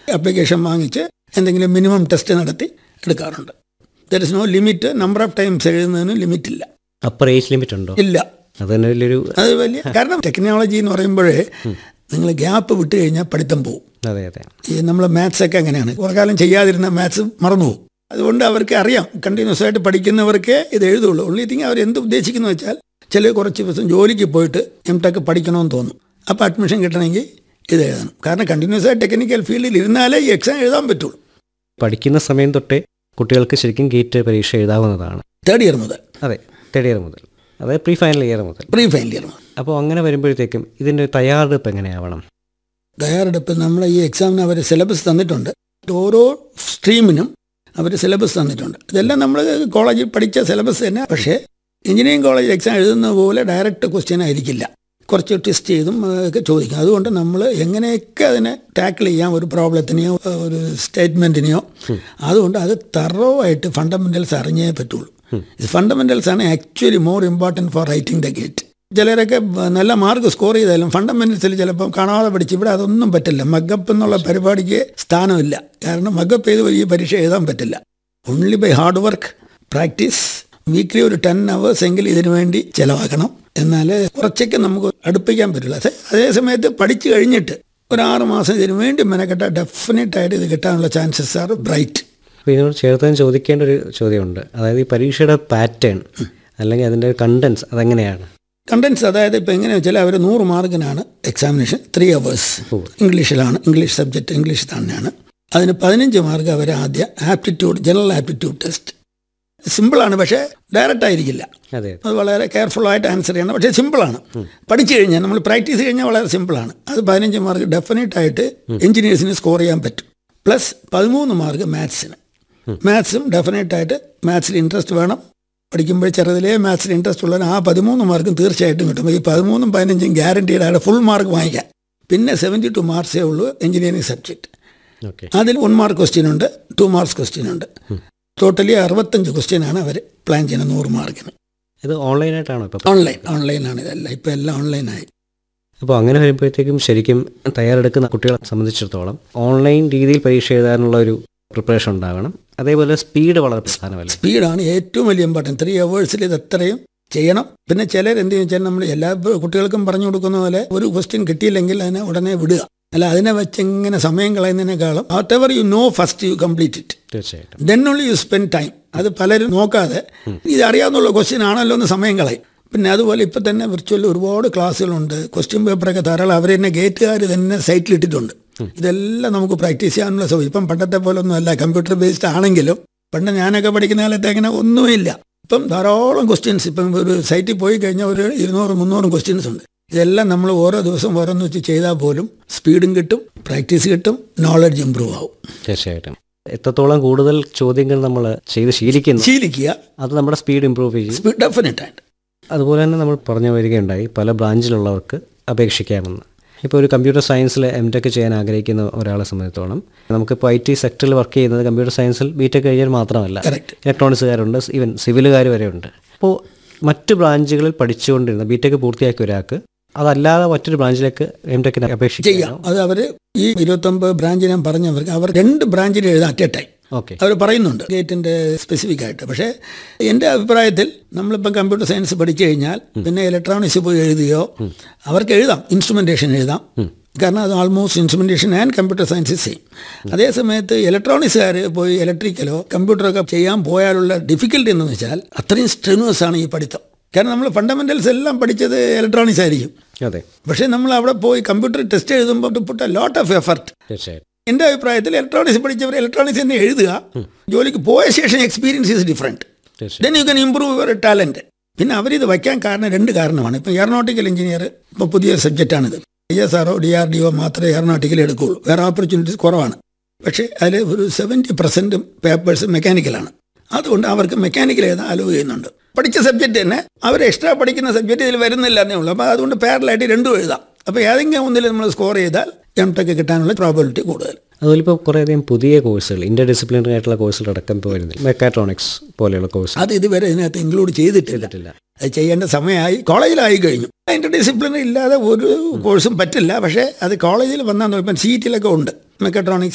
application വാങ്ങിച്ച് എന്തെങ്കിലും minimum test നടത്തി എടുക്കാറുണ്ട് there is no limit number of times എഴുതുന്നതിന് ലിമിറ്റ് ഇല്ല അപ്പർ ഏജ് ലിമിറ്റ് ഉണ്ടോ ഇല്ല അത് തന്നെ വലിയൊരു അത് വലിയ കാരണം ടെക്നോളജി എന്ന് പറയുമ്പോഴേ നിങ്ങൾ ഗ്യാപ്പ് വിട്ട് കഴിഞ്ഞാൽ പഠിത്തം പോകും അതെ അതെ ഈ നമ്മൾ മാത്സ് ഒക്കെ അങ്ങനെയാണ് കുറേ കാലം ചെയ്യാതിരുന്ന മാത്സ് മറന്നുപോകും അതുകൊണ്ട് അവർക്ക് അറിയാം കണ്ടിന്യൂസ് ആയിട്ട് പഠിക്കുന്നവർക്ക് ഇത് എഴുതുള്ളൂ ഉള്ളി തിങ് അവർ എന്ത് ഉദ്ദേശിക്കുന്നു വെച്ചാൽ ചില കുറച്ച് ദിവസം ജോലിക്ക് പോയിട്ട് എം ടെക് പഠിക്കണമെന്ന് തോന്നും അപ്പോൾ അഡ്മിഷൻ കിട്ടണമെങ്കിൽ ഇത് എഴുതണം കാരണം കണ്ടിന്യൂസ് ആയിട്ട് ടെക്നിക്കൽ ഫീൽഡിൽ ഇരുന്നാലേ ഈ എക്സാം എഴുതാൻ പറ്റുള്ളൂ പഠിക്കുന്ന സമയം തൊട്ടേ കുട്ടികൾക്ക് ശരിക്കും ഗേറ്റ് പരീക്ഷ എഴുതാവുന്നതാണ് തേർഡ് ഇയർ മുതൽ അതെ തേർഡ് ഇയർ മുതൽ അതായത് പ്രീ ഫൈനൽ ഇയർ മുതൽ പ്രീ ഫൈനൽ ഇയർ മുതൽ അപ്പോൾ അങ്ങനെ വരുമ്പോഴത്തേക്കും ഇതിൻ്റെ ഒരു തയ്യാറെടുപ്പ് എങ്ങനെയാവണം തയ്യാറെടുപ്പ് നമ്മൾ ഈ എക്സാമിന് അവർ സിലബസ് തന്നിട്ടുണ്ട് ഓരോ സ്ട്രീമിനും അവർ സിലബസ് തന്നിട്ടുണ്ട് ഇതെല്ലാം നമ്മൾ കോളേജിൽ പഠിച്ച സിലബസ് തന്നെ പക്ഷേ എഞ്ചിനീയറിംഗ് കോളേജ് എക്സാം എഴുതുന്ന പോലെ ഡയറക്റ്റ് ക്വസ്റ്റ്യൻ ആയിരിക്കില്ല കുറച്ച് ടെസ്റ്റ് ചെയ്തും ഒക്കെ ചോദിക്കും അതുകൊണ്ട് നമ്മൾ എങ്ങനെയൊക്കെ അതിനെ ടാക്കിൾ ചെയ്യാം ഒരു പ്രോബ്ലത്തിനെയോ ഒരു സ്റ്റേറ്റ്മെൻറ്റിനെയോ അതുകൊണ്ട് അത് തറോ ആയിട്ട് ഫണ്ടമെൻ്റൽസ് അറിഞ്ഞേ പറ്റുള്ളൂ ഇത് ഫണ്ടമെൻ്റൽസ് ആണ് actually more important for writing the GATE ചിലരൊക്കെ നല്ല മാർക്ക് സ്കോർ ചെയ്താലും ഫണ്ടമെന്റൽസിൽ ചിലപ്പം കാണാതെ പഠിച്ച് ഇവിടെ അതൊന്നും പറ്റില്ല മഗപ്പ് എന്നുള്ള പരിപാടിക്ക് സ്ഥാനമില്ല കാരണം മഗപ്പ് ചെയ്ത് ഈ പരീക്ഷ എഴുതാൻ പറ്റില്ല only by hard work practice weekly ഒരു ടെൻ അവേഴ്സ് എങ്കിലും ഇതിനു വേണ്ടി ചിലവാക്കണം എന്നാൽ കുറച്ചൊക്കെ നമുക്ക് അടുപ്പിക്കാൻ പറ്റില്ല അതേ അതേ സമയത്ത് പഠിച്ചു കഴിഞ്ഞിട്ട് ഒരു ആറ് മാസം ഇതിനു വേണ്ടി മെനക്കെട്ട ഡെഫിനറ്റ് ആയിട്ട് ഇത് കിട്ടാനുള്ള ചാൻസസ് ആർ ബ്രൈറ്റ് അപ്പോൾ ഇതിനോട് ചേർത്ത് ചോദിക്കേണ്ട ഒരു ചോദ്യമുണ്ട് അതായത് ഈ പരീക്ഷയുടെ പാറ്റേൺ അല്ലെങ്കിൽ അതിൻ്റെ കണ്ടൻസ് അതെങ്ങനെയാണ് കണ്ടൻസ് അതായത് ഇപ്പോൾ എങ്ങനെയാ വെച്ചാൽ അവർ നൂറ് മാർക്കിനാണ് എക്സാമിനേഷൻ ത്രീ അവേഴ്സ് ഇംഗ്ലീഷിലാണ് ഇംഗ്ലീഷ് സബ്ജക്റ്റ് ഇംഗ്ലീഷ് തന്നെയാണ് അതിന് പതിനഞ്ച് മാർക്ക് അവർ ആദ്യം ആപ്റ്റിറ്റ്യൂഡ് ജനറൽ ആപ്റ്റിറ്റ്യൂഡ് ടെസ്റ്റ് സിമ്പിളാണ് പക്ഷേ ഡയറക്റ്റ് ആയിരിക്കില്ല അതെ അത് വളരെ കെയർഫുള്ളായിട്ട് ആൻസർ ചെയ്യണം പക്ഷേ സിമ്പിളാണ് പഠിച്ചു കഴിഞ്ഞാൽ നമ്മൾ പ്രാക്ടീസ് കഴിഞ്ഞാൽ വളരെ സിമ്പിളാണ് അത് പതിനഞ്ച് മാർക്ക് ഡെഫിനറ്റ് ആയിട്ട് എഞ്ചിനീയേഴ്സിന് സ്കോർ ചെയ്യാൻ പറ്റും പ്ലസ് പതിമൂന്ന് മാർക്ക് മാത്സിന് മാത്സും ഡെഫിനറ്റ് ആയിട്ട് മാത്സിൽ ഇൻട്രസ്റ്റ് വേണം പഠിക്കുമ്പോൾ ചെറുതിലേ മാത്സിൽ ഇൻട്രസ്റ്റ് ഉള്ളവർ ആ പതിമൂന്ന് മാർക്കും തീർച്ചയായിട്ടും കിട്ടും ഈ പതിമൂന്നും പതിനഞ്ചും ഗ്യാരണ്ടീഡ് ആണ് ഫുൾ മാർക്ക് വാങ്ങിക്കാൻ പിന്നെ സെവൻറ്റി ടു മാർക്സേ ഉള്ളൂ എഞ്ചിനീയറിംഗ് സബ്ജക്റ്റ് ഓക്കെ അതിൽ വൺ മാർക്ക് ക്വസ്റ്റ്യൻ ഉണ്ട് ടു മാർക്സ് ക്വസ്റ്റ്യൻ ഉണ്ട് ടോട്ടലി അറുപത്തഞ്ച് ക്വസ്റ്റ്യൻ ആണ് അവർ പ്ലാൻ ചെയ്യുന്നത് നൂറ് മാർക്കിന് ഇത് ഓൺലൈനായിട്ടാണോ ഇപ്പോൾ ഓൺലൈൻ ഓൺലൈനാണ് ഇതെല്ലാം ഇപ്പോൾ എല്ലാം ഓൺലൈനായി അപ്പോൾ അങ്ങനെ വരുമ്പോഴത്തേക്കും ശരിക്കും തയ്യാറെടുക്കുന്ന കുട്ടികളെ സംബന്ധിച്ചിടത്തോളം ഓൺലൈൻ രീതിയിൽ പരീക്ഷ എഴുതാനുള്ള ഒരു പ്രിപ്പറേഷൻ ഉണ്ടാകണം അതേപോലെ സ്പീഡ് വളരെ പ്രധാനമല്ല സ്പീഡാണ് ഏറ്റവും വലിയ ഇമ്പോർട്ടൻറ്റ് ത്രീ അവേഴ്സിൽ ഇത് എത്രയും ചെയ്യണം പിന്നെ ചിലർ എന്ത് വെച്ചാൽ നമ്മൾ എല്ലാ കുട്ടികൾക്കും പറഞ്ഞു കൊടുക്കുന്ന പോലെ ഒരു ക്വസ്റ്റ്യൻ കിട്ടിയില്ലെങ്കിൽ അതിനെ ഉടനെ വിടുക അല്ല അതിനെ വെച്ച് ഇങ്ങനെ സമയം കളയുന്നതിനേക്കാളും whatever you know first you complete it തീർച്ചയായിട്ടും then only you spend time അത് പലരും നോക്കാതെ ഇത് അറിയാവുന്നുള്ള ക്വസ്റ്റ്യൻ ആണല്ലോ എന്ന് സമയം കളയും പിന്നെ അതുപോലെ ഇപ്പം തന്നെ വിർച്വൽ ഒരുപാട് ക്ലാസ്സുകളുണ്ട് ക്വസ്റ്റ്യൻ പേപ്പറൊക്കെ ധാരാളം അവർ തന്നെ ഗേറ്റുകാർ തന്നെ സൈറ്റിലിട്ടിട്ടുണ്ട് ഇതെല്ലാം നമുക്ക് പ്രാക്ടീസ് ചെയ്യാനുള്ള സൗകര്യം ഇപ്പം പണ്ടത്തെ പോലെ ഒന്നും അല്ല കമ്പ്യൂട്ടർ ബേസ്ഡ് ആണെങ്കിലും പണ്ട് ഞാനൊക്കെ പഠിക്കുന്ന കാലത്ത് അങ്ങനെ ഒന്നുമില്ല ഇപ്പം ധാരാളം ക്വസ്റ്റ്യൻസ് ഇപ്പം ഒരു സൈറ്റിൽ പോയി കഴിഞ്ഞാൽ ഒരു ഇരുന്നൂറ് മുന്നൂറും ക്വസ്റ്റ്യൻസ് ഉണ്ട് ഇതെല്ലാം നമ്മൾ ഓരോ ദിവസം ഓരോന്ന് വെച്ച് ചെയ്താൽ പോലും സ്പീഡും കിട്ടും പ്രാക്ടീസ് കിട്ടും നോളജ് ഇമ്പ്രൂവ് ആവും തീർച്ചയായിട്ടും എത്രത്തോളം കൂടുതൽ ചോദ്യങ്ങൾ നമ്മൾ ചെയ്ത് ശീലിക്കുന്നു ശീലിക്കുക അത് നമ്മുടെ സ്പീഡ് ഇമ്പ്രൂവ് ചെയ്യും സ്പീഡ് ഡെഫിനറ്റ് ആയിട്ട് അതുപോലെ തന്നെ നമ്മൾ പറഞ്ഞു വരികയുണ്ടായി പല ബ്രാഞ്ചിലുള്ളവർക്ക് അപേക്ഷിക്കാമെന്ന് ഇപ്പോൾ ഒരു കമ്പ്യൂട്ടർ സയൻസിൽ എം ടെക് ചെയ്യാൻ ആഗ്രഹിക്കുന്ന ഒരാളെ സംബന്ധിച്ചിടത്തോളം നമുക്കിപ്പോൾ ഐ ടി സെക്ടറിൽ വർക്ക് ചെയ്യുന്നത് കമ്പ്യൂട്ടർ സയൻസിൽ ബി ടെക് കഴിഞ്ഞാൽ മാത്രമല്ല കറക്റ്റ് ഇലക്ട്രോണിക്സുകാരുണ്ട് ഈവൻ സിവിലുകാർ വരെ ഉണ്ട് അപ്പോൾ മറ്റ് ബ്രാഞ്ചുകളിൽ പഠിച്ചുകൊണ്ടിരുന്ന ബി ടെക് പൂർത്തിയാക്കിയ ഒരാൾക്ക് അതല്ലാതെ മറ്റൊരു ബ്രാഞ്ചിലേക്ക് എം ടെക്കിന് ചെയ്യാം അപേക്ഷിക്കാം അത് അവർ ഈ ഇരുപത്തൊമ്പത് ബ്രാഞ്ച് ഞാൻ പറഞ്ഞവർക്ക് അവർ രണ്ട് ബ്രാഞ്ചിൽ എഴുതാം അറ്റ് എ ടൈം ഓക്കെ അവർ പറയുന്നുണ്ട് ഗേറ്റിൻ്റെ സ്പെസിഫിക് ആയിട്ട് പക്ഷേ എൻ്റെ അഭിപ്രായത്തിൽ നമ്മളിപ്പം കമ്പ്യൂട്ടർ സയൻസ് പഠിച്ചു കഴിഞ്ഞാൽ പിന്നെ ഇലക്ട്രോണിക്സ് പോയി എഴുതിയോ അവർക്ക് എഴുതാം ഇൻസ്ട്രുമെൻറ്റേഷൻ എഴുതാം കാരണം അത് almost instrumentation and computer science same അതേ സമയത്ത് ഇലക്ട്രോണിക്സുകാർ പോയി ഇലക്ട്രിക്കലോ കമ്പ്യൂട്ടറൊക്കെ ചെയ്യാൻ പോയാലുള്ള ഡിഫിക്കൽട്ടി എന്ന് വെച്ചാൽ അത്രയും സ്ട്രെനുവസ് ആണ് ഈ പഠിത്തം കാരണം നമ്മൾ ഫണ്ടമെൻ്റൽസ് എല്ലാം പഠിച്ചത് ഇലക്ട്രോണിക്സ് ആയിരിക്കും അതെ പക്ഷേ നമ്മൾ അവിടെ പോയി കമ്പ്യൂട്ടർ ടെസ്റ്റ് എഴുതുമ്പോൾ പുട്ട ലോട്ട് ഓഫ് എഫർട്ട് തീർച്ചയായിട്ടും എൻ്റെ അഭിപ്രായത്തിൽ ഇലക്ട്രോണിക്സ് പഠിച്ചവർ ഇലക്ട്രോണിക്സ് തന്നെ എഴുതുക ജോലിക്ക് പോയ ശേഷം എക്സ്പീരിയൻസ് ഈസ് ഡിഫറെൻറ്റ് തീർച്ചയായും then you can improve your talent പിന്നെ അവരിത് വയ്ക്കാൻ കാരണം രണ്ട് കാരണമാണ് ഇപ്പം എയറോനോട്ടിക്കൽ എഞ്ചിനീയർ ഇപ്പോൾ പുതിയ സബ്ജക്റ്റാണിത് I S R O D R D O മാത്രമേ എയറോനോട്ടിക്കൽ എടുക്കുകയുള്ളൂ വേറെ ഓപ്പർച്യൂണിറ്റീസ് കുറവാണ് പക്ഷേ അതിൽ ഒരു സെവൻറ്റി പെർസെൻറ്റും പേപ്പേഴ്സ് മെക്കാനിക്കലാണ് അതുകൊണ്ട് അവർക്ക് മെക്കാനിക്കൽ എഴുതാൻ അലോ ചെയ്യുന്നുണ്ട് പഠിച്ച സബ്ജക്റ്റ് തന്നെ അവർ എക്സ്ട്രാ പഠിക്കുന്ന സബ്ജക്റ്റ് ഇതിൽ വരുന്നില്ല എന്നേ ഉള്ളൂ അപ്പോൾ അതുകൊണ്ട് പാരലായിട്ട് രണ്ടും എഴുതാം അപ്പോൾ ഏതെങ്കിലും ഒന്നിൽ നമ്മൾ സ്കോർ ചെയ്താൽ എം ടെക്ക് കിട്ടാനുള്ള പ്രോബിലിറ്റി കൂടുതൽ അതുപോലെ ഇപ്പോൾ കുറേയധികം പുതിയ കോഴ്സുകൾ ഇന്റർ ഡിസിപ്ലിനറി ആയിട്ടുള്ള കോഴ്സുകൾ അടക്കം ഇപ്പോൾ വരുന്നില്ല മെക്കാട്രോണിക്സ് പോലെയുള്ള കോഴ്സ് അത് ഇതുവരെ ഇതിനകത്ത് ഇൻക്ലൂഡ് ചെയ്തിട്ടില്ല ചെയ്തിട്ടില്ല അത് ചെയ്യേണ്ട സമയമായി കോളേജിലായി കഴിഞ്ഞു അതിൻ്റെ ഡിസിപ്ലിൻ ഇല്ലാതെ ഒരു കോഴ്സും പറ്റില്ല പക്ഷേ അത് കോളേജിൽ വന്നാൽ ഇപ്പം സീറ്റിലൊക്കെ ഉണ്ട് മെക്കട്രോണിക്സ്